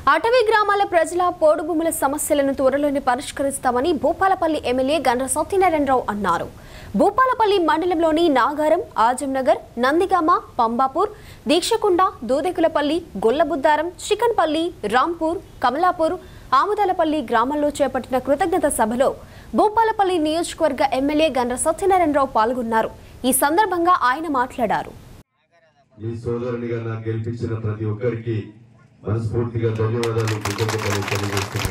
అటవీ గ్రామాల ప్రజల పోడు భూముల సమస్యలను త్వరలోనే పరిష్కరిస్తామని భూపాలపల్లి ఎమ్మెల్యే గండ్ర సత్యనారాయణరావు అన్నారు భూపాలపల్లి మండలంలోని నాగారం ఆజంనగర్ నందిగామ పంబాపూర్ దీక్షకుండ దూదెకులపల్లి గొల్లబుద్దారం చికన్పల్లి రాంపూర్ కమలాపూర్ ఆముదాలపల్లి గ్రామాల్లో చేపట్టిన కృతజ్ఞత సభలో భూపాలపల్లి నియోజకవర్గ ఎమ్మెల్యే గండ్ర సత్యనారాయణరావు పాల్గొన్నారు ఈ సందర్భంగా ఆయన మాట్లాడారు మీ సోదరునిగా నాకు గెలిపించిన ప్రతి ఒక్కరికి మనస్ఫూర్తిగా ధన్యవాదాలు కృతజ్ఞతలు తెలియజేస్తున్నా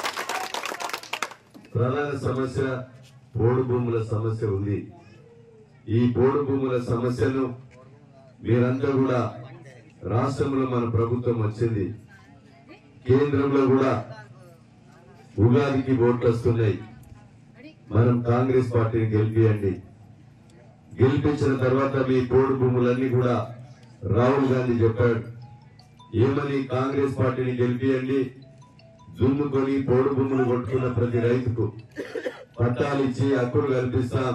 ప్రధాన సమస్య పోడు భూముల సమస్య ఉంది ఈ పోడు భూముల సమస్యను మీరంతా కూడా రాష్ట్రంలో మన ప్రభుత్వం వచ్చింది కేంద్రంలో కూడా ఉగాదికి ఓట్లు వస్తున్నాయి మనం కాంగ్రెస్ పార్టీని గెలిపియండి గెలిపించిన తర్వాత మీ పోడు భూములన్నీ కూడా రాహుల్ గాంధీ చెప్పాడు ఏమని కాంగ్రెస్ పార్టీని గెలిపియండి దున్నుకొని పోడు భూములు కొట్టుకున్న ప్రతి రైతుకు పట్టాలు ఇచ్చి హక్కులు కల్పిస్తాం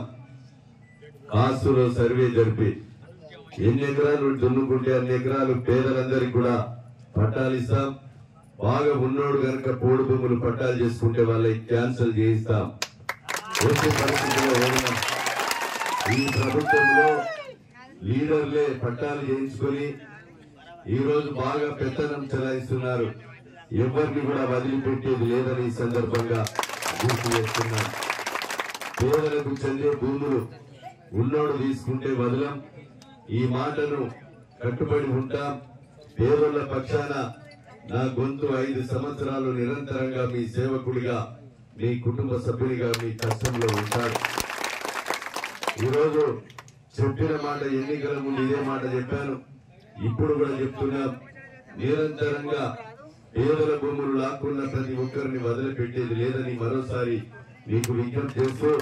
కాసులో సర్వే జరిపి ఎన్ని ఎకరాలు దున్నుకుంటే అన్ని ఎకరాలు పేదలందరికీ కూడా పట్టాలు ఇస్తాం బాగా ఉన్నోడు గనక పోడు భూములు పట్టాలు చేసుకుంటే వాళ్ళకి క్యాన్సిల్ చేయిస్తాం వచ్చే పరిస్థితిలో ఓడినాం ఈ ప్రభుత్వంలో లీడర్లే పట్టాలు చేయించుకొని ఈ రోజు బాగా పెత్తనం చెలాయిస్తున్నారు ఎవరిని కూడా వదిలిపెట్టేది లేదని ఈ సందర్భంగా గుర్తు చేస్తున్నాను పేదలకు చెందే భూములు ఉన్నోడు తీసుకుంటే వదలం ఈ మాటను కట్టుబడి ఉంటాం పేదోళ్ల పక్షాన నా గొంతు ఐదు సంవత్సరాలు నిరంతరంగా మీ సేవకుడిగా మీ కుటుంబ సభ్యునిగా మీ కష్టంలో ఉంటాడు ఈరోజు చెప్పిన మాట ఎన్నికల ముందు ఇదే మాట చెప్పాను ఇప్పుడు కూడా చెప్తున్నా నిరంతరంగా పేదల భూములు లాక్కున్న ప్రతి ఒక్కరిని వదిలిపెట్టేది లేదని మరోసారి మీకు విజ్ఞప్తి చేస్తూ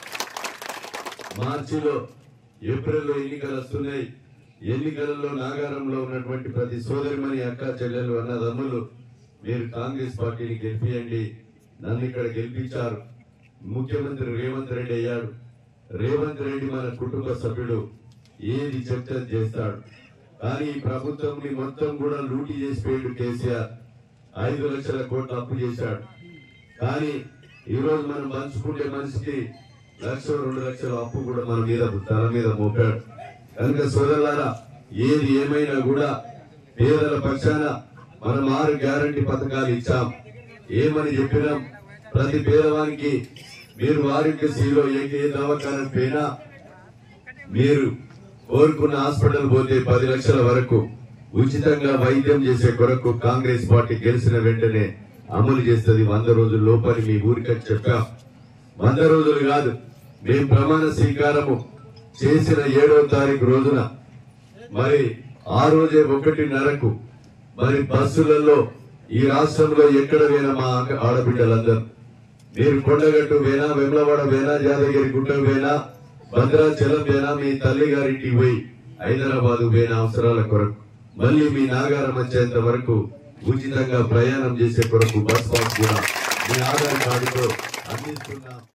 మార్చిలో ఏప్రిల్లో ఎన్నికలు వస్తున్నాయి ఎన్నికలలో నాగారంలో ఉన్నటువంటి ప్రతి సోదరిమణి అక్క చెల్లెలు అన్నదమ్ములు మీరు కాంగ్రెస్ పార్టీని గెలిపియండి నన్ను ఇక్కడ గెలిపించారు ముఖ్యమంత్రి రేవంత్ రెడ్డి అయ్యాడు రేవంత్ రెడ్డి మన కుటుంబ సభ్యుడు ఏది చెప్తే అది చేస్తాడు కానీ ఈ ప్రభుత్వంని మొత్తం కూడా లూటీ చేసి పోయాడు కేసీఆర్ ఐదు లక్షల కోట్ల అప్పు చేశాడు కానీ ఈ రోజు మనం పంచుకుంటే మనిషికి లక్ష రెండు లక్షల అప్పు కూడా మన మీద తల మీద మోపాడు కనుక సోదరులారా ఏది ఏమైనా కూడా పేదల పక్షాన మనం ఆరు గ్యారంటీ పథకాలు ఇచ్చాం ఏమని చెప్పినాం ప్రతి పేదవానికి మీరు ఆరోగ్యశ్రీలో ఏ ఏ దవాఖానం పోయినా మీరు కోరుకున్న హాస్పిటల్ పోతే పది లక్షల వరకు ఉచితంగా వైద్యం చేసే కొరకు కాంగ్రెస్ పార్టీ గెలిచిన వెంటనే అమలు చేస్తుంది వంద రోజుల లోపలి మీ ఊరికని చెప్పాం వంద రోజులు కాదు మేము ప్రమాణ స్వీకారము చేసిన ఏడవ తారీఖు రోజున మరి ఆ రోజే ఒకటిన్నరకు మరి బస్సులలో ఈ రాష్ట్రంలో ఎక్కడ పోయినా మా ఆక- ఆడబిడ్డలందరూ మీరు కొండగట్టు వేనా వెమ్లవాడ వేనా యాదగిరి గుట్ట వేనా భద్రాచలం వేనా మీ తల్లి గారింటికి పోయి హైదరాబాద్ వేనా అవసరాల కొరకు మళ్ళీ మీ నాగారం వచ్చేంత వరకు ఉచితంగా ప్రయాణం చేసే కొరకు బస్ పాస్ కూడా మీ ఆధార్ కార్డుతో అందిస్తున్నాం